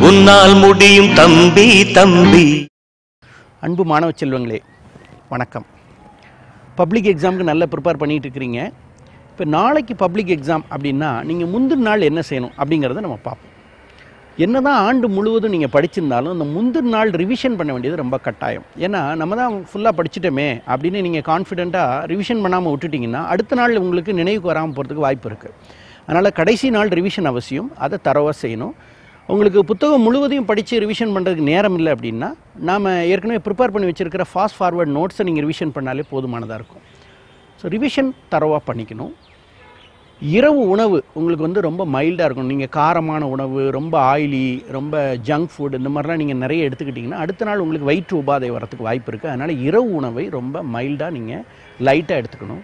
உன்னால் முடியும் தம்பி தம்பி அன்பு மாணவ செல்வங்களே வணக்கம் பப்ளிக் எக்ஸாமுக்கு நல்லா ப்ரிப்பேர் பண்ணிட்டு இருக்கிறீங்க இப்போ நாளைக்கு பப்ளிக் எக்ஸாம் அப்படின்னா நீங்கள் முந்தின நாள் என்ன செய்யணும் அப்படிங்கிறத நம்ம பார்ப்போம் என்னதான் ஆண்டு முழுவதும் நீங்கள் படிச்சிருந்தாலும் அந்த முந்தின நாள் ரிவிஷன் பண்ண வேண்டியது ரொம்ப கட்டாயம் ஏன்னா நம்ம தான் ஃபுல்லாக படிச்சிட்டோமே அப்படின்னு நீங்கள் கான்ஃபிடெண்ட்டாக ரிவிஷன் பண்ணாமல் விட்டுட்டிங்கன்னா அடுத்த நாள் உங்களுக்கு நினைவுக்கு வராமல் போகிறதுக்கு வாய்ப்பு இருக்குது அதனால் கடைசி நாள் ரிவிஷன் அவசியம் அதை தரவாக செய்யணும் உங்களுக்கு புத்தகம் முழுவதையும் படித்து ரிவிஷன் பண்ணுறதுக்கு நேரம் இல்லை அப்படின்னா நாம் ஏற்கனவே ப்ரிப்பேர் பண்ணி வச்சுருக்கிற ஃபாஸ்ட் ஃபார்வர்ட் நோட்ஸை நீங்கள் ரிவிஷன் பண்ணாலே போதுமானதாக இருக்கும் ஸோ ரிவிஷன் தரவாக பண்ணிக்கணும் இரவு உணவு உங்களுக்கு வந்து ரொம்ப மைல்டாக இருக்கும் நீங்கள் காரமான உணவு ரொம்ப ஆயிலி ரொம்ப ஜங்க் ஃபுட் இந்த மாதிரிலாம் நீங்கள் நிறைய எடுத்துக்கிட்டிங்கன்னா அடுத்த நாள் உங்களுக்கு வயிற்று உபாதை வரத்துக்கு வாய்ப்பு இருக்குது அதனால் இரவு உணவை ரொம்ப மைல்டாக நீங்கள் லைட்டாக எடுத்துக்கணும்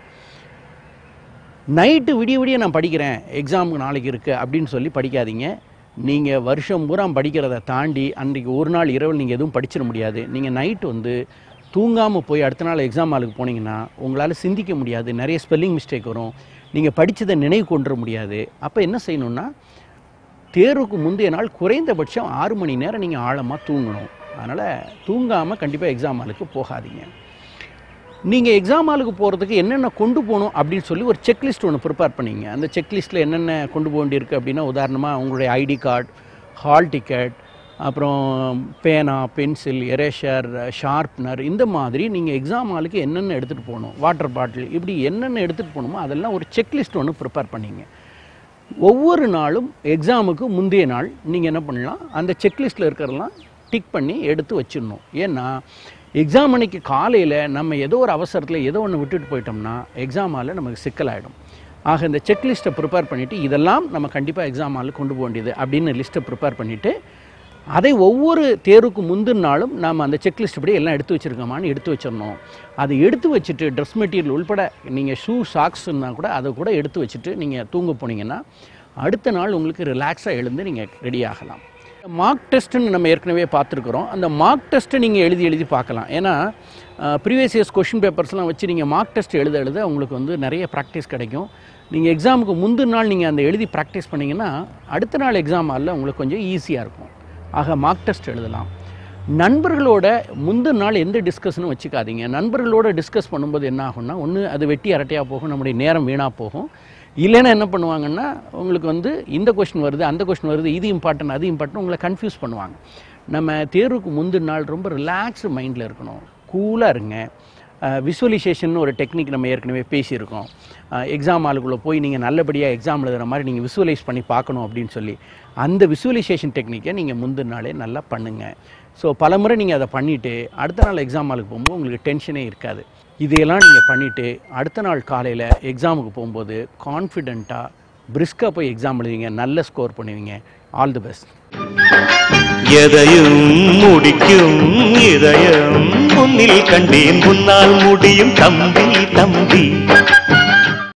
நைட்டு விடிய விடிய நான் படிக்கிறேன் எக்ஸாமுக்கு நாளைக்கு இருக்குது அப்படின்னு சொல்லி படிக்காதீங்க நீங்கள் வருஷம் பூரா படிக்கிறத தாண்டி அன்றைக்கி ஒரு நாள் இரவு நீங்கள் எதுவும் படிச்சிட முடியாது நீங்கள் நைட்டு வந்து தூங்காமல் போய் அடுத்த நாள் எக்ஸாம் ஹாலுக்கு போனீங்கன்னா உங்களால் சிந்திக்க முடியாது நிறைய ஸ்பெல்லிங் மிஸ்டேக் வரும் நீங்கள் படித்ததை நினைவு கொண்டுற முடியாது அப்போ என்ன செய்யணும்னா தேர்வுக்கு முந்தைய நாள் குறைந்தபட்சம் ஆறு மணி நேரம் நீங்கள் ஆழமாக தூங்கணும் அதனால் தூங்காமல் கண்டிப்பாக எக்ஸாம் ஹாலுக்கு போகாதீங்க நீங்கள் எக்ஸாம் ஹாலுக்கு போகிறதுக்கு என்னென்ன கொண்டு போகணும் அப்படின்னு சொல்லி ஒரு செக்லிஸ்ட் ஒன்று ப்ரிப்பேர் பண்ணீங்க அந்த செக்லிஸ்ட்டில் என்னென்ன கொண்டு போக வேண்டியிருக்கு அப்படின்னா உதாரணமாக உங்களுடைய ஐடி கார்டு ஹால் டிக்கெட் அப்புறம் பேனா பென்சில் எரேஷர் ஷார்ப்னர் இந்த மாதிரி நீங்கள் எக்ஸாம் ஹாலுக்கு என்னென்ன எடுத்துகிட்டு போகணும் வாட்டர் பாட்டில் இப்படி என்னென்ன எடுத்துகிட்டு போகணுமோ அதெல்லாம் ஒரு செக்லிஸ்ட் ஒன்று ப்ரிப்பேர் பண்ணீங்க ஒவ்வொரு நாளும் எக்ஸாமுக்கு முந்தைய நாள் நீங்கள் என்ன பண்ணலாம் அந்த செக்லிஸ்ட்டில் இருக்கிறதெல்லாம் டிக் பண்ணி எடுத்து வச்சிடணும் ஏன்னா எக்ஸாம் அன்னைக்கு காலையில் நம்ம ஏதோ ஒரு அவசரத்தில் ஏதோ ஒன்று விட்டுட்டு போயிட்டோம்னா எக்ஸாம் ஹாலில் நமக்கு சிக்கலாயிடும் ஆக இந்த செக்லிஸ்ட்டை ப்ரிப்பேர் பண்ணிவிட்டு இதெல்லாம் நம்ம கண்டிப்பாக எக்ஸாம் ஹாலில் கொண்டு போக வேண்டியது அப்படின்னு லிஸ்ட்டை ப்ரிப்பேர் பண்ணிவிட்டு அதை ஒவ்வொரு தேர்வுக்கு முந்தின நாளும் நாம் அந்த செக்லிஸ்ட் படி எல்லாம் எடுத்து வச்சுருக்கோமான்னு எடுத்து வச்சிடணும் அதை எடுத்து வச்சுட்டு ட்ரெஸ் மெட்டீரியல் உள்பட நீங்கள் ஷூ சாக்ஸ்னா கூட அதை கூட எடுத்து வச்சுட்டு நீங்கள் தூங்க போனீங்கன்னா அடுத்த நாள் உங்களுக்கு ரிலாக்ஸாக எழுந்து நீங்கள் ரெடி ஆகலாம் மார்க் டெஸ்ட்டுன்னு நம்ம ஏற்கனவே பார்த்துருக்குறோம் அந்த மார்க் டெஸ்ட்டை நீங்கள் எழுதி எழுதி பார்க்கலாம் ஏன்னா ப்ரீவியஸ் இயர்ஸ் கொஷின் பேப்பர்ஸ்லாம் வச்சு நீங்கள் மார்க் டெஸ்ட் எழுத எழுத உங்களுக்கு வந்து நிறைய ப்ராக்டிஸ் கிடைக்கும் நீங்கள் எக்ஸாமுக்கு முந்தின நாள் நீங்கள் அந்த எழுதி ப்ராக்டிஸ் பண்ணிங்கன்னா அடுத்த நாள் எக்ஸாம் ஹாலில் உங்களுக்கு கொஞ்சம் ஈஸியாக இருக்கும் ஆக மார்க் டெஸ்ட் எழுதலாம் நண்பர்களோட முந்தின நாள் எந்த டிஸ்கஷனும் வச்சுக்காதீங்க நண்பர்களோட டிஸ்கஸ் பண்ணும்போது என்ன ஆகும்னா ஒன்று அது வெட்டி அரட்டையாக போகும் நம்முடைய நேரம் வீணாக போகும் இல்லைன்னா என்ன பண்ணுவாங்கன்னா உங்களுக்கு வந்து இந்த கொஷின் வருது அந்த கொஷின் வருது இது இம்பார்ட்டன்ட் அது இம்பார்ட்டன்ட் உங்களை கன்ஃபியூஸ் பண்ணுவாங்க நம்ம தேர்வுக்கு முந்தின நாள் ரொம்ப ரிலாக்ஸ்டு மைண்டில் இருக்கணும் கூலாக இருங்க விசுவலைசேஷன் ஒரு டெக்னிக் நம்ம ஏற்கனவே பேசியிருக்கோம் எக்ஸாம் ஹாலுக்குள்ளே போய் நீங்கள் நல்லபடியாக எக்ஸாம் எழுதுகிற மாதிரி நீங்கள் விசுவலைஸ் பண்ணி பார்க்கணும் அப்படின்னு சொல்லி அந்த விசுவலைசேஷன் டெக்னிக்கை நீங்கள் முந்தின நாளே நல்லா பண்ணுங்கள் ஸோ பலமுறை நீங்கள் அதை பண்ணிவிட்டு அடுத்த நாள் எக்ஸாம் ஹாலுக்கு போகும்போது உங்களுக்கு டென்ஷனே இருக்காது இதையெல்லாம் நீங்கள் பண்ணிவிட்டு அடுத்த நாள் காலையில் எக்ஸாமுக்கு போகும்போது கான்ஃபிடெண்ட்டாக பிரிஸ்காக போய் எக்ஸாம் எழுதுவீங்க நல்ல ஸ்கோர் பண்ணுவீங்க ஆல் தி பெஸ்ட் எதையும் முடிக்கும் இதயம் முன்னில் கண்டேன் உன்னால் முடியும் தம்பி தம்பி